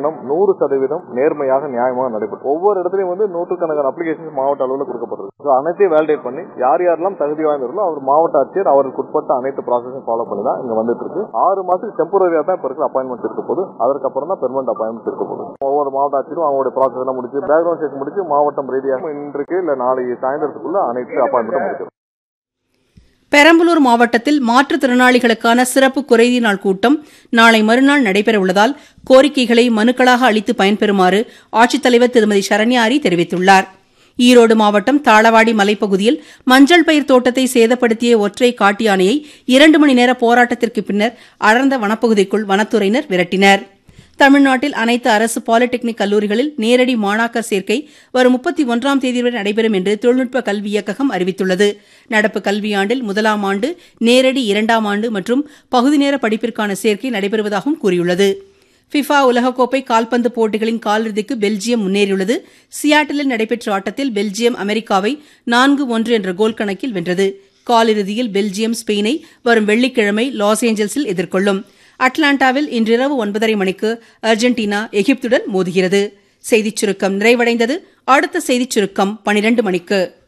நியமனம் நூறு சதவீதம் நேர்மையாக நியாயமாக நடைபெறும் ஒவ்வொரு இடத்துலயும் வந்து நூற்றுக்கணக்கான அப்ளிகேஷன் மாவட்ட அளவில் கொடுக்கப்படுறது So, அனைத்தையும் வேலிடேட் பண்ணி யார் யாரெல்லாம் தகுதி வாய்ந்தவர்களோ அவர் மாவட்ட ஆட்சியர் அவருக்கு உட்பட்ட அனைத்து ப்ராசஸும் ஃபாலோ பண்ணி தான் இங்க வந்துட்டு இருக்கு ஆறு மாசத்துக்கு டெம்பரரியா தான் இப்ப இருக்கிற அப்பாயின்மெண்ட் இருக்க போது அதற்கப்புறம் தான் பெர்மனன்ட் அப்பாயின்மெண்ட் இருக்க போகுது ஒவ்வொரு மாவட்ட ஆட்சியரும் அவங்களுடைய ப்ராசஸ் எல்லாம் முடிச்சு பேக்ரவுண்ட் செக் முடிச்சு மாவட்டம் ரீதியாக இன்றைக்கு இல்ல நாளைக்கு சாயந்தரத்துக்குள்ள அனைத்து அப்பாயின்மெண்ட்டும் முடிச்சிடும் பெரம்பலூர் மாவட்டத்தில் மாற்றுத்திறனாளிகளுக்கான சிறப்பு குறைதீ நாள் கூட்டம் நாளை மறுநாள் நடைபெறவுள்ளதால் கோரிக்கைகளை மனுக்களாக அளித்து பயன்பெறுமாறு ஆட்சித்தலைவர் திருமதி சரண்யாரி தெரிவித்துள்ளார் ஈரோடு மாவட்டம் தாளவாடி மலைப்பகுதியில் மஞ்சள் பயிர் தோட்டத்தை சேதப்படுத்திய ஒற்றை காட்டு யானையை இரண்டு மணி நேர போராட்டத்திற்கு பின்னர் அடர்ந்த வனப்பகுதிக்குள் வனத்துறையினர் விரட்டினர் தமிழ்நாட்டில் அனைத்து அரசு பாலிடெக்னிக் கல்லூரிகளில் நேரடி மாணாக்கர் சேர்க்கை வரும் முப்பத்தி ஒன்றாம் தேதி வரை நடைபெறும் என்று தொழில்நுட்ப கல்வி இயக்ககம் அறிவித்துள்ளது நடப்பு கல்வியாண்டில் முதலாம் ஆண்டு நேரடி இரண்டாம் ஆண்டு மற்றும் பகுதி நேர படிப்பிற்கான சேர்க்கை நடைபெறுவதாகவும் கூறியுள்ளது ஃபிஃபா உலகக்கோப்பை கால்பந்து போட்டிகளின் காலிறுதிக்கு பெல்ஜியம் முன்னேறியுள்ளது சியாட்டிலில் நடைபெற்ற ஆட்டத்தில் பெல்ஜியம் அமெரிக்காவை நான்கு ஒன்று என்ற கோல் கணக்கில் வென்றது காலிறுதியில் பெல்ஜியம் ஸ்பெயினை வரும் வெள்ளிக்கிழமை லாஸ் ஏஞ்சல்ஸில் எதிர்கொள்ளும் அட்லாண்டாவில் இன்றிரவு ஒன்பதரை மணிக்கு அர்ஜென்டினா எகிப்துடன் மோதுகிறது செய்திச் சுருக்கம் நிறைவடைந்தது அடுத்த செய்திச் சுருக்கம் பனிரண்டு மணிக்கு